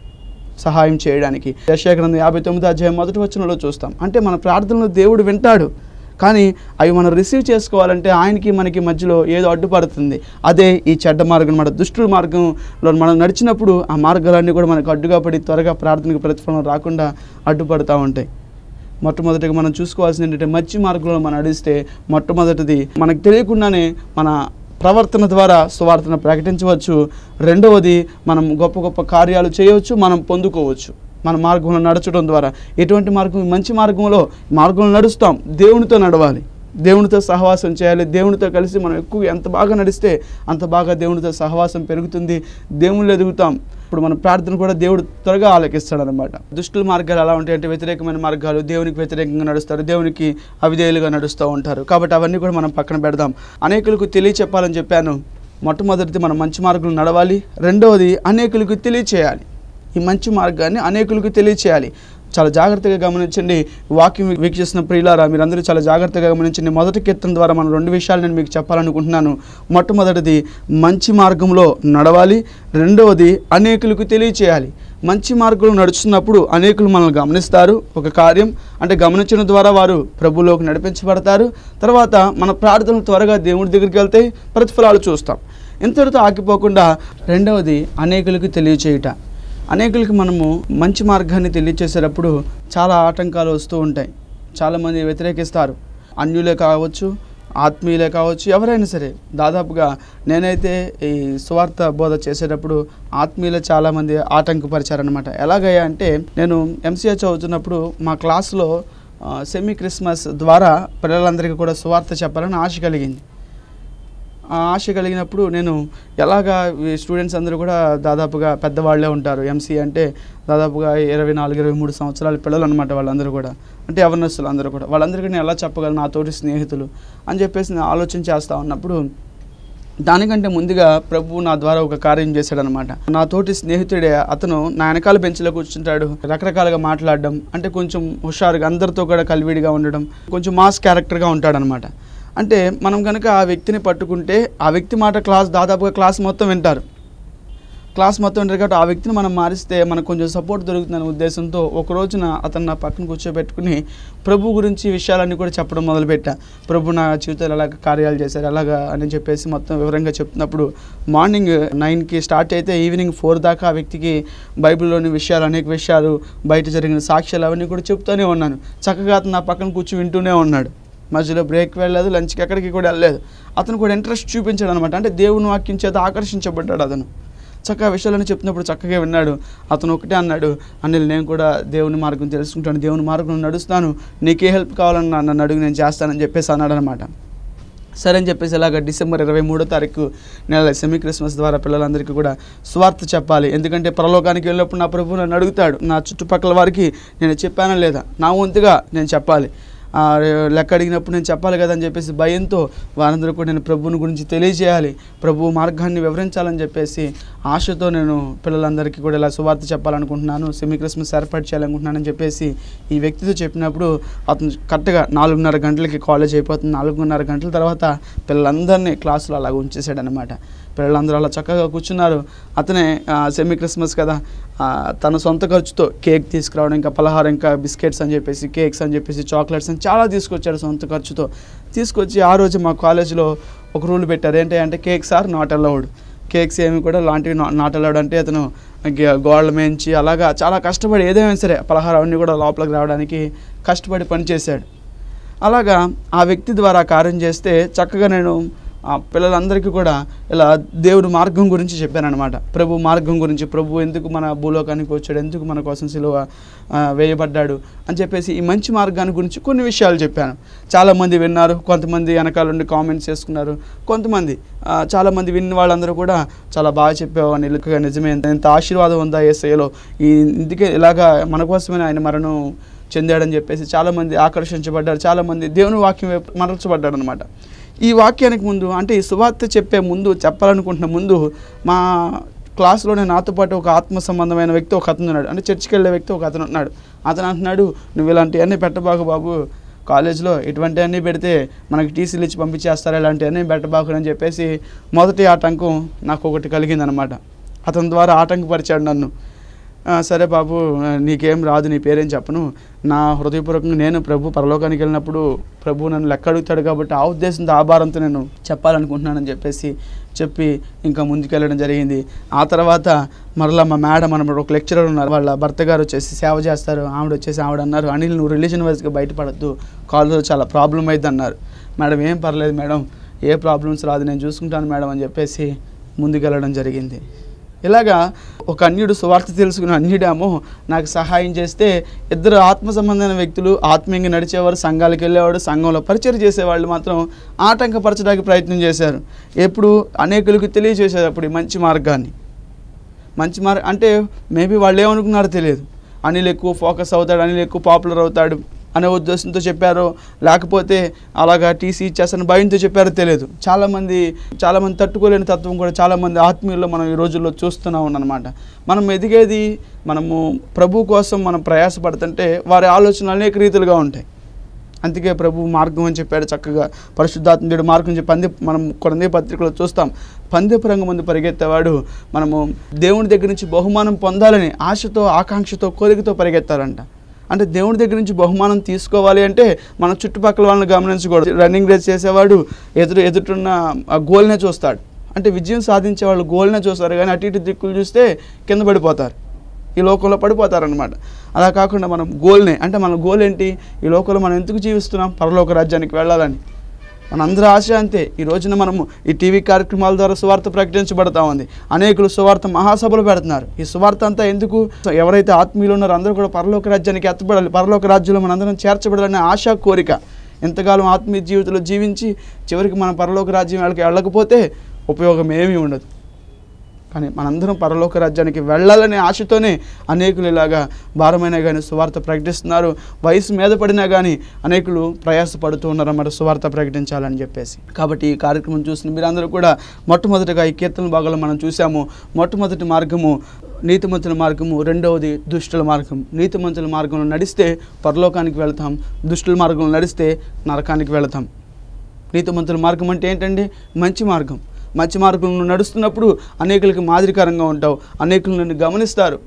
సహాయం చేయడానికి యశాగ్రంథం యాభై తొమ్మిది అధ్యాయం మొదటి వచనంలో చూస్తాం అంటే మన ప్రార్థనలు దేవుడు వింటాడు కానీ అవి మనం రిసీవ్ చేసుకోవాలంటే ఆయనకి మనకి మధ్యలో ఏదో అడ్డుపడుతుంది అదే ఈ చెడ్డ మార్గం అనమాట దుష్టుల మార్గంలో మనం నడిచినప్పుడు ఆ మార్గాలన్నీ కూడా మనకు అడ్డుగా పడి త్వరగా ప్రార్థనకు ప్రతిఫలం రాకుండా అడ్డుపడుతూ ఉంటాయి మొట్టమొదటిగా మనం చూసుకోవాల్సింది ఏంటంటే మంచి మార్గంలో మనం నడిస్తే మొట్టమొదటిది మనకు తెలియకుండానే మన ప్రవర్తన ద్వారా సువార్తను ప్రకటించవచ్చు రెండవది మనం గొప్ప గొప్ప కార్యాలు చేయవచ్చు మనం పొందుకోవచ్చు మన మార్గంలో నడచడం ద్వారా ఎటువంటి మార్గం మంచి మార్గంలో మార్గంలో నడుస్తాం దేవునితో నడవాలి దేవునితో సహవాసం చేయాలి దేవునితో కలిసి మనం ఎక్కువ ఎంత బాగా నడిస్తే అంత బాగా దేవునితో సహవాసం పెరుగుతుంది దేవుళ్ళు ఎదుగుతాం ఇప్పుడు మన ప్రార్థన కూడా దేవుడు త్వరగా ఆలకిస్తాడు అనమాట దుష్టుల మార్గాలు ఎలా ఉంటాయి అంటే వ్యతిరేకమైన మార్గాలు దేవునికి వ్యతిరేకంగా నడుస్తారు దేవునికి అవిధేయులుగా నడుస్తూ ఉంటారు కాబట్టి అవన్నీ కూడా మనం పక్కన పెడదాం అనేకులకు తెలియచెప్పాలని చెప్పాను మొట్టమొదటిది మనం మంచి మార్గంలో నడవాలి రెండవది అనేకులకు తెలియచేయాలి ఈ మంచి మార్గాన్ని అనేకులకు తెలియచేయాలి చాలా జాగ్రత్తగా గమనించండి వాక్యం వీక్షిస్తున్న ప్రియులారా మీరందరూ చాలా జాగ్రత్తగా గమనించండి మొదటి కీర్తన ద్వారా మనం రెండు విషయాలు నేను మీకు చెప్పాలనుకుంటున్నాను మొట్టమొదటిది మంచి మార్గంలో నడవాలి రెండవది అనేకులకు తెలియచేయాలి మంచి మార్గంలో నడుస్తున్నప్పుడు అనేకులు మనల్ని గమనిస్తారు ఒక కార్యం అంటే గమనించడం ద్వారా వారు ప్రభులోకి నడిపించబడతారు తర్వాత మన ప్రార్థనలు త్వరగా దేవుడి దగ్గరికి వెళ్తాయి ప్రతిఫలాలు చూస్తాం ఇంతటితో ఆగిపోకుండా రెండవది అనేకులకు తెలియచేయుట అనేకులకి మనము మంచి మార్గాన్ని తెలియచేసేటప్పుడు చాలా ఆటంకాలు వస్తూ ఉంటాయి చాలామంది వ్యతిరేకిస్తారు అన్యులే కావచ్చు ఆత్మీయులే కావచ్చు ఎవరైనా సరే దాదాపుగా నేనైతే ఈ సువార్త బోధ చేసేటప్పుడు ఆత్మీయులే చాలామంది ఆటంకపరిచారనమాట ఎలాగయ్యా అంటే నేను ఎంసీఏ చదువుతున్నప్పుడు మా క్లాస్లో సెమీ క్రిస్మస్ ద్వారా పిల్లలందరికీ కూడా సువార్త చెప్పాలని ఆశ కలిగింది ఆ ఆశ కలిగినప్పుడు నేను ఎలాగా ఈ స్టూడెంట్స్ అందరూ కూడా దాదాపుగా పెద్దవాళ్ళే ఉంటారు ఎంసీ అంటే దాదాపుగా ఇరవై నాలుగు ఇరవై మూడు సంవత్సరాల పిల్లలు అనమాట వాళ్ళందరూ కూడా అంటే యవనస్తులు అందరూ కూడా వాళ్ళందరికీ నేను ఎలా చెప్పగలను నా తోటి స్నేహితులు అని చెప్పేసి నేను ఆలోచన చేస్తూ ఉన్నప్పుడు దానికంటే ముందుగా ప్రభు నా ద్వారా ఒక కార్యం చేశాడనమాట నా తోటి స్నేహితుడే అతను నా వెనకాల బెంచ్లో కూర్చుంటాడు రకరకాలుగా మాట్లాడడం అంటే కొంచెం హుషారుగా అందరితో కూడా కలివిడిగా ఉండడం కొంచెం మాస్ క్యారెక్టర్గా ఉంటాడనమాట అంటే మనం కనుక ఆ వ్యక్తిని పట్టుకుంటే ఆ వ్యక్తి మాట క్లాస్ దాదాపుగా క్లాస్ మొత్తం వింటారు క్లాస్ మొత్తం ఉంటారు కాబట్టి ఆ వ్యక్తిని మనం మారిస్తే మనకు కొంచెం సపోర్ట్ దొరుకుతుందనే ఉద్దేశంతో ఒక రోజున అతను నా పక్కన కూర్చోబెట్టుకుని ప్రభు గురించి విషయాలన్నీ కూడా చెప్పడం మొదలుపెట్టా ప్రభు నా జీవితంలో ఎలాగ కార్యాలు చేశారు ఎలాగా అని చెప్పేసి మొత్తం వివరంగా చెప్తున్నప్పుడు మార్నింగ్ నైన్కి స్టార్ట్ అయితే ఈవినింగ్ ఫోర్ దాకా ఆ వ్యక్తికి బైబిల్లోని విషయాలు అనేక విషయాలు బయట జరిగిన సాక్ష్యాలు అవన్నీ కూడా చెప్తూనే ఉన్నాను చక్కగా అతను నా పక్కన కూర్చొని వింటూనే ఉన్నాడు మధ్యలో బ్రేక్ వెళ్ళలేదు లంచ్కి ఎక్కడికి కూడా వెళ్ళలేదు అతను కూడా ఇంట్రెస్ట్ చూపించాడు అనమాట అంటే దేవుని వాక్యం చేత ఆకర్షించబడ్డాడు అతను చక్కగా విషయాలను చెప్తున్నప్పుడు చక్కగా విన్నాడు అతను ఒకటే అన్నాడు అనిల్ నేను కూడా దేవుని మార్గం తెలుసుకుంటాను దేవుని మార్గం నడుస్తాను నీకే హెల్ప్ కావాలని నా- నన్ను అడుగు నేను చేస్తానని చెప్పేసి అన్నాడు అనమాట సరే అని చెప్పేసి ఇలాగ డిసెంబర్ ఇరవై మూడో తారీఖు నెల సెమీ క్రిస్మస్ ద్వారా పిల్లలందరికీ కూడా స్వార్థ చెప్పాలి ఎందుకంటే పరలోకానికి వెళ్ళినప్పుడు నా ప్రభు నన్ను అడుగుతాడు నా చుట్టుపక్కల వారికి నేను చెప్పానా లేదా నా వంతుగా నేను చెప్పాలి ఆ, లెక్క అడిగినప్పుడు నేను చెప్పాలి కదా అని చెప్పేసి భయంతో వారందరూ కూడా నేను ప్రభువుని గురించి తెలియజేయాలి ప్రభు మార్గాన్ని వివరించాలని చెప్పేసి ఆశతో నేను పిల్లలందరికీ కూడా ఇలా సువార్త చెప్పాలనుకుంటున్నాను సెమీ క్రిస్మస్ ఏర్పాటు చేయాలనుకుంటున్నానని చెప్పేసి ఈ వ్యక్తితో చెప్పినప్పుడు అతను కరెక్ట్గా నాలుగున్నర గంటలకి కాలేజ్ అయిపోతుంది నాలుగున్నర గంటల తర్వాత పిల్లలందరినీ క్లాసులో అలాగ ఉంచేసాడనమాట పిల్లలందరూ అలా చక్కగా కూర్చున్నారు అతనే ఆ, సెమీ క్రిస్మస్ కదా ఆ, తన సొంత ఖర్చుతో కేక్ తీసుకురావడం ఇంకా పలహారం ఇంకా బిస్కెట్స్ అని చెప్పేసి కేక్స్ అని చెప్పేసి చాక్లెట్స్ అని చాలా తీసుకొచ్చాడు సొంత ఖర్చుతో తీసుకొచ్చి ఆ రోజు మా కాలేజీలో ఒక రూల్ పెట్టారు ఏంటి అంటే cakes are not allowed cakes ఏమి కూడా లాంటివి నా- నాట్ అలౌడ్ అంటే అతను గ- గోడల మేంచి అలాగా చాలా కష్టపడి ఏదైనా సరే పలహారం అన్నీ కూడా లోపలికి రావడానికి కష్టపడి పనిచేశాడు అలాగా ఆ వ్యక్తి ద్వారా కార్యం చేస్తే చక్కగా నేను ఆ పిల్లలందరికీ కూడా ఇలా దేవుడి మార్గం గురించి చెప్పానన్నమాట ప్రభు మార్గం గురించి ప్రభు ఎందుకు మన భూలోకానికి వచ్చాడు ఎందుకు మన కోసం సిలువ ఆ, వేయబడ్డాడు అని చెప్పేసి ఈ మంచి మార్గాన్ని గురించి కొన్ని విషయాలు చెప్పాను చాలామంది విన్నారు కొంతమంది వెనకాల నుండి కామెంట్స్ చేసుకున్నారు కొంతమంది ఆ, చాలామంది విన్న వాళ్ళందరూ కూడా చాలా బాగా చెప్పావు అని ఇలాగ నిజమే ఎంత ఎంత ఆశీర్వాదం ఉందా ఏసయ్యలో ఈ ఇందుకే ఇలాగా మన కోసమే ఆయన మరణం చెందాడని చెప్పేసి చాలామంది ఆకర్షించబడ్డారు చాలామంది దేవుని వాక్యం వైపు మరల్చబడ్డాడు అనమాట ఈ వాక్యానికి ముందు అంటే ఈ సువార్త చెప్పే ముందు చెప్పాలనుకుంటున్న ముందు మా క్లాస్లోనే నాతో పాటు ఒక ఆత్మ సంబంధమైన వ్యక్తి ఒక అతను ఉన్నాడు అంటే చర్చికి వెళ్ళే వ్యక్తి ఒక అతను ఉన్నాడు అతను అంటున్నాడు నువ్వు ఇలాంటివన్నీ పెట్టబాకు బాబు కాలేజ్లో ఇటువంటివన్నీ పెడితే మనకి టీసీలు ఇచ్చి పంపించేస్తారు ఇలాంటివన్నీ పెట్టబాకు అని చెప్పేసి మొదటి ఆటంకం నాకు ఒకటి కలిగిందనమాట అతని ద్వారా ఆటంకపరిచాడు నన్ను "ఆ, సరే బాబు ఆ, నీకేం రాదు నీ పేరేం చెప్పను నా హృదయపూర్వకంగా నేను ప్రభు పరలోకానికి వెళ్ళినప్పుడు ప్రభు నన్ను లెక్క అడుగుతాడు కాబట్టి ఆ ఉద్దేశంతో ఆ భారంతో నేను చెప్పాలనుకుంటున్నానని చెప్పేసి చెప్పి ఇంకా ముందుకెళ్ళడం జరిగింది ఆ తర్వాత మరలా మా మేడం అన్నమాట ఒక లెక్చరర్ ఉన్నారు వాళ్ళ భర్త గారు వచ్చేసి సేవ చేస్తారు ఆవిడ వచ్చేసి ఆవిడ అన్నారు అనిల్ నువ్వు రిలీజన్ వైజ్గా బయటపడద్దు కాలేజ్లో చాలా ప్రాబ్లం అయింది అన్నారు మేడం ఏం పర్లేదు మేడం ఏ ప్రాబ్లమ్స్ రాదు నేను చూసుకుంటాను మేడం అని చెప్పేసి ముందుకెళ్ళడం జరిగింది ఇలాగా ఒక అన్యుడు సువార్త తెలుసుకున్న అన్యుడేమో నాకు సహాయం చేస్తే ఇద్దరు ఆత్మ సంబంధమైన వ్యక్తులు ఆత్మీయంగా నడిచేవారు సంఘాలకు వెళ్ళేవాడు సంఘంలో పరిచయం చేసేవాళ్ళు మాత్రం ఆటంకపరచడానికి ప్రయత్నం చేశారు ఎప్పుడు అనేకులకు తెలియజేశారు అప్పుడు ఈ మంచి మార్గాన్ని మంచి మార్గం అంటే మేబీ వాళ్ళు ఏమనుకున్నారో తెలియదు అనిల్ ఎక్కువ ఫోకస్ అవుతాడు అనిల్ ఎక్కువ పాపులర్ అవుతాడు అనే ఉద్దేశంతో చెప్పారో లేకపోతే అలాగా టీసీ ఇచ్చేస్తాను భయంతో చెప్పారో తెలియదు చాలామంది చాలామంది తట్టుకోలేని తత్వం కూడా చాలామంది ఆత్మీయుల్లో మనం ఈ రోజుల్లో చూస్తున్నాం అనమాట మనం ఎదిగేది మనము ప్రభు కోసం మనం ప్రయాసపడుతుంటే వారి ఆలోచనలు అనేక రీతిలుగా ఉంటాయి అందుకే ప్రభు మార్గం అని చెప్పాడు చక్కగా పరిశుద్ధాత్మడు మార్గం చెప్పి పంది మనం కొన్ని పత్రికలో చూస్తాం పందెపు రంగం ముందు పరిగెత్తేవాడు మనము దేవుని దగ్గర నుంచి బహుమానం పొందాలని ఆశతో ఆకాంక్షతో కోరికతో పరిగెత్తారంట అంటే దేవుడి దగ్గర నుంచి బహుమానం తీసుకోవాలి అంటే మన చుట్టుపక్కల వాళ్ళని గమనించకూడదు రన్నింగ్ రేస్ చేసేవాడు ఎదురు ఎదుటిన్న ఆ గోల్నే చూస్తాడు అంటే విజయం సాధించే వాళ్ళు గోల్నే చూస్తారు కానీ అటు ఇటు దిక్కులు చూస్తే కింద పడిపోతారు ఈ లోకంలో పడిపోతారనమాట అలా కాకుండా మనం గోల్నే అంటే మన గోల్ ఏంటి ఈ లోకంలో మనం ఎందుకు జీవిస్తున్నాం పరలోక రాజ్యానికి వెళ్ళాలని మనందరి ఆశ అంతే ఈ రోజున మనము ఈ టీవీ కార్యక్రమాల ద్వారా సువార్త ప్రకటించబడతా ఉంది అనేకులు సువార్త మహాసభలు పెడుతున్నారు ఈ సువార్త అంతా ఎందుకు ఎవరైతే ఆత్మీయులు ఉన్నారో అందరూ కూడా పరలోక రాజ్యానికి ఎత్తబడాలి పరలోక రాజ్యంలో మనందరం చేర్చబడాలనే ఆశ కోరిక ఎంతకాలం ఆత్మీయ జీవితంలో జీవించి చివరికి మనం పరలోక రాజ్యం వెళ్ళకి వెళ్ళకపోతే ఉపయోగం ఏమీ ఉండదు కానీ మనందరం పరలోక రాజ్యానికి వెళ్ళాలనే ఆశతోనే అనేకులు ఇలాగా భారమైనా కానీ సువార్త ప్రకటిస్తున్నారు వయసు మీద పడినా కానీ అనేకులు ప్రయాసపడుతూ ఉన్నారు మరి సువార్త ప్రకటించాలని చెప్పేసి కాబట్టి ఈ కార్యక్రమం చూసిన మీరందరూ కూడా మొట్టమొదటిగా ఈ కీర్తన భాగంలో మనం చూసాము మొట్టమొదటి మార్గము నీతిమంతుల మార్గము రెండవది దుష్టుల మార్గం నీతిమంతుల మార్గంలో నడిస్తే పరలోకానికి వెళ్తాం దుష్టుల మార్గంలో నడిస్తే నరకానికి వెళతాం నీతిమంతుల మార్గం అంటే ఏంటండి మంచి మార్గం మంచి మార్గంలో నడుస్తున్నప్పుడు అనేకులకి మాదిరికరంగా ఉంటావు అనేకులు నిన్ను గమనిస్తారు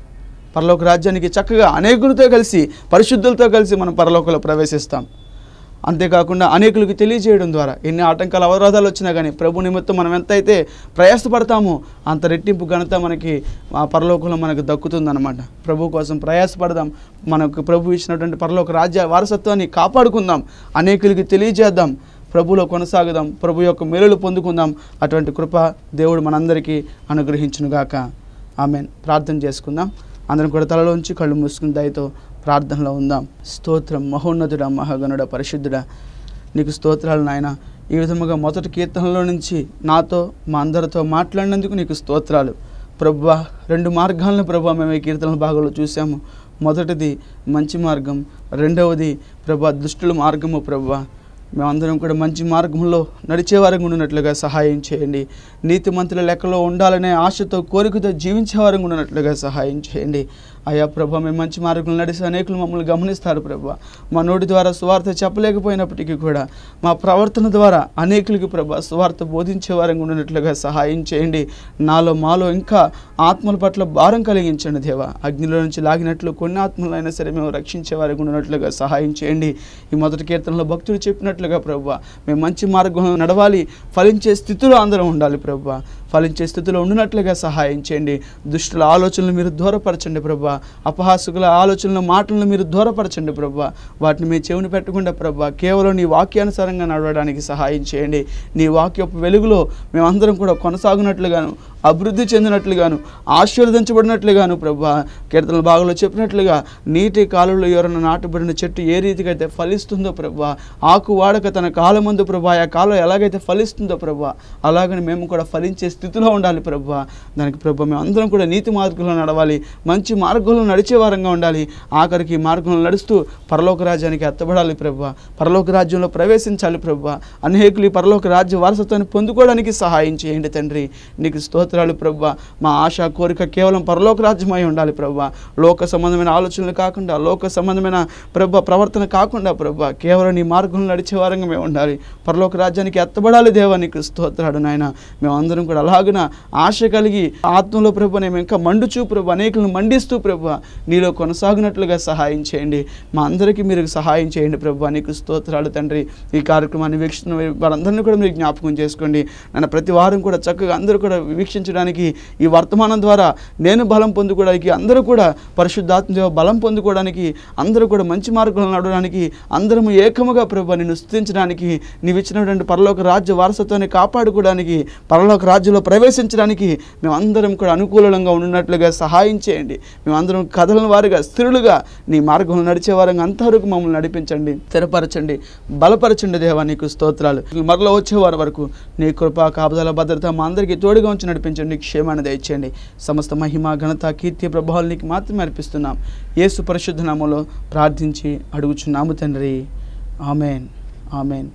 పరలోక రాజ్యానికి చక్కగా అనేకులతో కలిసి పరిశుద్ధులతో కలిసి మనం పరలోకంలో ప్రవేశిస్తాం అంతేకాకుండా అనేకులకు తెలియజేయడం ద్వారా ఎన్ని ఆటంకాలు అవరోధాలు వచ్చినా కానీ ప్రభు నిమిత్తం మనం ఎంతైతే ప్రయాసపడతామో అంత రెట్టింపు ఘనత మనకి ఆ పరలోకంలో మనకు దక్కుతుందన్నమాట ప్రభు కోసం ప్రయాసపడదాం మనకు ప్రభు ఇచ్చినటువంటి పరలోక రాజ్య వారసత్వాన్ని కాపాడుకుందాం అనేకులకి తెలియజేద్దాం ప్రభులో కొనసాగుదాం ప్రభు యొక్క మేలులు పొందుకుందాం అటువంటి కృప దేవుడు మనందరికీ అనుగ్రహించునుగాక ఆమెన్ ప్రార్థన చేసుకుందాం అందరం కూడా తలలోంచి కళ్ళు మూసుకుని దయతో ప్రార్థనలో ఉందాం స్తోత్రం మహోన్నతుడ మహాగణుడ పరిశుద్ధుడ నీకు స్తోత్రాలు నాయన ఈ విధముగా మొదటి కీర్తనలో నుంచి నాతో మా అందరితో మాట్లాడినందుకు నీకు స్తోత్రాలు ప్రభువా రెండు మార్గాలను ప్రభు మేము ఈ కీర్తనల భాగంలో చూసాము మొదటిది మంచి మార్గం రెండవది ప్రభు దుష్టుల మార్గము ప్రభువా మేమందరం కూడా మంచి మార్గంలో నడిచే వారంగా ఉండినట్లుగా సహాయం చేయండి నీతిమంతుల లెక్కలో ఉండాలనే ఆశతో కోరికతో జీవించే వారంగా ఉండినట్లుగా సహాయం చేయండి అయ్యా ప్రభా మేము మంచి మార్గంలో నడిచి అనేకులు మమ్మల్ని గమనిస్తారు ప్రభా మా నోటి ద్వారా సువార్త చెప్పలేకపోయినప్పటికీ కూడా మా ప్రవర్తన ద్వారా అనేకులకి ప్రభా సువార్త బోధించే వారంగా ఉండినట్లుగా సహాయం చేయండి నాలో మాలో ఇంకా ఆత్మల పట్ల భారం కలిగించండి దేవా అగ్నిలో నుంచి లాగినట్లు కొన్ని ఆత్మలైనా సరే మేము రక్షించే వారికి ఉండినట్లుగా సహాయం చేయండి ఈ మొదటి కీర్తనలో భక్తుడు చెప్పినట్లుగా ప్రభు మేము మంచి మార్గంలో నడవాలి ఫలించే స్థితిలో అందరం ఉండాలి ప్రభు ఫలించే స్థితిలో ఉండినట్లుగా సహాయం చేయండి దుష్టుల ఆలోచనలు మీరు దూరపరచండి ప్రభా అపహాసుకుల ఆలోచనల మాటలను మీరు దూరపరచండి ప్రభా వాటిని మీ చెవిని పెట్టకుండా ప్రభా కేవలం నీ వాక్యానుసారంగా నడవడానికి సహాయం చేయండి నీ వాక్యపు వెలుగులో మేమందరం కూడా కొనసాగునట్లుగాను అభివృద్ధి చెందినట్లుగాను ఆశీర్వదించబడినట్లుగాను ప్రభా కీర్తనల భాగంలో చెప్పినట్లుగా నీటి కాలంలో ఎవరైనా నాటబడిన చెట్టు ఏ రీతిగా అయితే ఫలిస్తుందో ప్రభా ఆకు వాడక తన కాలమందు ప్రభా ఆ కాలం ఎలాగైతే ఫలిస్తుందో ప్రభా అలాగని మేము కూడా ఫలించే స్థితిలో ఉండాలి ప్రభా దానికి ప్రభా మేము అందరం కూడా నీతి మార్గంలో నడవాలి మంచి మార్గంలో నడిచే వారంగా ఉండాలి ఆఖరికి ఈ మార్గంలో నడుస్తూ పరలోక రాజ్యానికి ఎత్తబడాలి ప్రభా పరలోక రాజ్యంలో ప్రవేశించాలి ప్రభా అనేకులు ఈ పరలోక రాజ్య వారసత్వాన్ని పొందుకోవడానికి సహాయం చేయండి తండ్రి నీకు స్తోత్రాలు ప్రభా మా ఆశ కోరిక కేవలం పరలోక రాజ్యమై ఉండాలి ప్రభా లోక సంబంధమైన ఆలోచనలు కాకుండా లోక సంబంధమైన ప్రభ ప్రవర్తన కాకుండా ప్రభా కేవలం నీ మార్గంలో నడిచే వారంగా మేము ఉండాలి పరలోక రాజ్యానికి ఎత్తబడాలి దేవా నీకు స్తోత్రాడు నాయన మేమందరం కూడా అలాగున ఆశ కలిగి ఆత్మలో ప్రభు మేము ఇంకా మండుచూ ప్రభు అనేకులను మండిస్తూ ప్రభు నీలో కొనసాగినట్లుగా సహాయం చేయండి మా అందరికీ మీరు సహాయం చేయండి ప్రభు నీకు స్తోత్రాలు తండ్రి ఈ కార్యక్రమాన్ని వీక్షిస్తున్న వారందరినీ కూడా మీరు జ్ఞాపకం చేసుకోండి నన్ను ప్రతి వారం కూడా చక్కగా అందరూ కూడా వీక్షించడానికి ఈ వర్తమానం ద్వారా నేను బలం పొందుకోవడానికి అందరూ కూడా పరిశుద్ధాత్మ బలం పొందుకోవడానికి అందరూ కూడా మంచి మార్గంలో నడవడానికి అందరము ఏకముగా ప్రభు నిన్ను స్థుతించడానికి నీవు ఇచ్చినటువంటి పరలోక రాజ్య వారసత్వాన్ని కాపాడుకోవడానికి పరలోక రాజ్యంలో ప్రవేశించడానికి మేమందరం కూడా అనుకూలంగా ఉన్నట్లుగా సహాయం చేయండి మేమందరం కథలను వారుగా స్థిరులుగా నీ మార్గంలో నడిచే వారంగా అంతవరకు మమ్మల్ని నడిపించండి స్థిరపరచండి బలపరచండి దేవా నీకు స్తోత్రాలు మరలో వచ్చే వారి వరకు నీ కృప కాపుదల భద్రత మా అందరికీ తోడుగా ఉంచి నడిపించండి క్షేమాన్ని దయచేయండి సమస్త మహిమ ఘనత కీర్తి ప్రభావాలు నీకు మాత్రమే అర్పిస్తున్నాం యేసు పరిశుద్ధ నామంలో ప్రార్థించి అడుగుచున్నాము తండ్రి ఆమెన్ ఆమెన్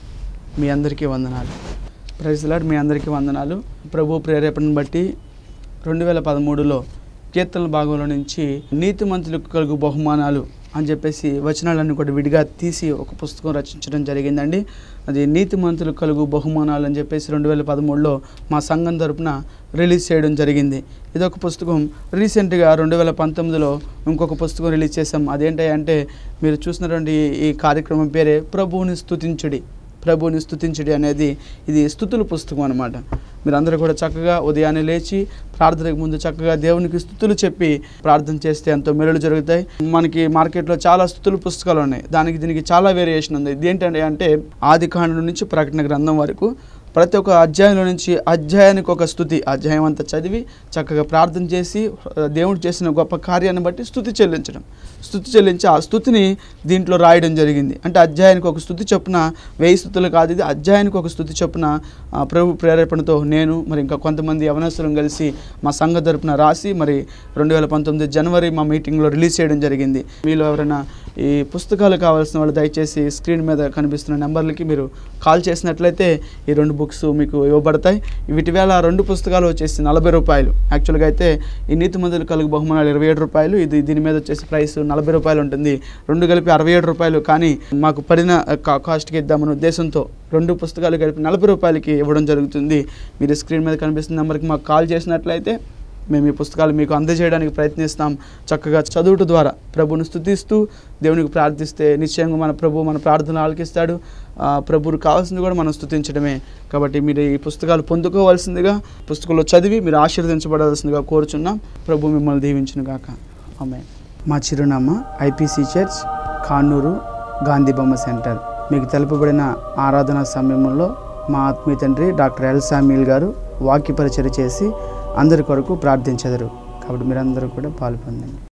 మీ అందరికీ వందనాలు ప్రైజ్లాడ్ మీ అందరికీ వందనాలు ప్రభు ప్రేరేపణను బట్టి రెండు వేల పదమూడులో కీర్తనల భాగంలో నుంచి నీతిమంతులకు కలుగు బహుమానాలు అని చెప్పేసి వచనాలన్నీ కూడా విడిగా తీసి ఒక పుస్తకం రచించడం జరిగిందండి అది నీతిమంతులకు కలుగు బహుమానాలు అని చెప్పేసి రెండు వేల పదమూడులో మా సంఘం తరపున రిలీజ్ చేయడం జరిగింది ఇదొక పుస్తకం రీసెంట్గా రెండు వేల పంతొమ్మిదిలో ఇంకొక పుస్తకం రిలీజ్ చేసాం అదేంటి అంటే మీరు చూసినటువంటి ఈ కార్యక్రమం పేరే ప్రభువుని స్తుతించుడి ప్రభువుని స్తుతించుడి అనేది ఇది స్థుతుల పుస్తకం అనమాట మీరందరూ కూడా చక్కగా ఉదయాన్నే లేచి ప్రార్థనకు ముందు చక్కగా దేవునికి స్థుతులు చెప్పి ప్రార్థన చేస్తే ఎంతో మేలులు జరుగుతాయి మనకి మార్కెట్లో చాలా స్థుతుల పుస్తకాలు ఉన్నాయి దానికి దీనికి చాలా వేరియేషన్ ఉంది ఇది ఏంటంటే అంటే ఆది కాండం నుంచి ప్రకటన గ్రంథం వరకు ప్రతి ఒక్క అధ్యాయంలో నుంచి అధ్యాయానికి ఒక స్థుతి అధ్యాయం అంతా చదివి చక్కగా ప్రార్థన చేసి ఆ, దేవుడు చేసిన గొప్ప కార్యాన్ని బట్టి స్థుతి చెల్లించడం స్థుతి చెల్లించి ఆ స్థుతిని దీంట్లో రాయడం జరిగింది అంటే అధ్యాయానికి ఒక స్థుతి చొప్పున వెయ్యి స్థుతులు కాదు ఇది అధ్యాయానికి ఒక స్థుతి చొప్పున ఆ, ప్రభు ప్రేరేపణతో నేను మరి ఇంకా కొంతమంది యవనస్తులను కలిసి మా సంఘ తరపున రాసి మరి రెండు వేల పంతొమ్మిది జనవరి మా మీటింగ్లో రిలీజ్ చేయడం జరిగింది మీలో ఎవరైనా ఈ పుస్తకాలు కావాల్సిన వాళ్ళు దయచేసి స్క్రీన్ మీద కనిపిస్తున్న నెంబర్లకి మీరు కాల్ చేసినట్లయితే ఈ రెండు బుక్స్ మీకు ఇవ్వబడతాయి వీటి వేళ రెండు పుస్తకాలు వచ్చేసి నలభై రూపాయలు యాక్చువల్గా అయితే ఈ నీతి మందులు కలుగు బహుమానాలు ఇరవై ఏడు రూపాయలు ఇది దీని మీద వచ్చేసి ప్రైస్ నలభై రూపాయలు ఉంటుంది రెండు కలిపి అరవై ఏడు రూపాయలు కానీ మాకు పడిన కా- కాస్ట్కి ఇద్దామనే ఉద్దేశంతో రెండు పుస్తకాలు కలిపి నలభై రూపాయలకి ఇవ్వడం జరుగుతుంది మీరు స్క్రీన్ మీద కనిపిస్తున్న నెంబర్కి మాకు కాల్ చేసినట్లయితే మేము ఈ పుస్తకాలు మీకు అందజేయడానికి ప్రయత్నిస్తాం చక్కగా చదువుట ద్వారా ప్రభువుని స్థుతిస్తూ దేవునికి ప్రార్థిస్తే నిశ్చయంగా మన ప్రభు మన ప్రార్థన ఆలకిస్తాడు ఆ, ప్రభువుకు కావాల్సింది కూడా మనం స్థుతించడమే కాబట్టి మీరు ఈ పుస్తకాలు పొందుకోవాల్సిందిగా పుస్తకంలో చదివి మీరు ఆశీర్వదించబడాల్సిందిగా కోరుచున్నాం ప్రభు మిమ్మల్ని దీవించును గాక ఆమె మా చిరునామా ఐపీసీ చర్చ్ కానూరు గాంధీ బొమ్మ సెంటర్ మీకు తెలుపబడిన ఆరాధన సమయంలో మా ఆత్మీయ తండ్రి డాక్టర్ ఎల్ సామీల్ గారు వాక్య పరిచయం చేసి అందరి కొరకు ప్రార్థించెదరు కాబట్టి మీరందరూ కూడా పాల్పొందండి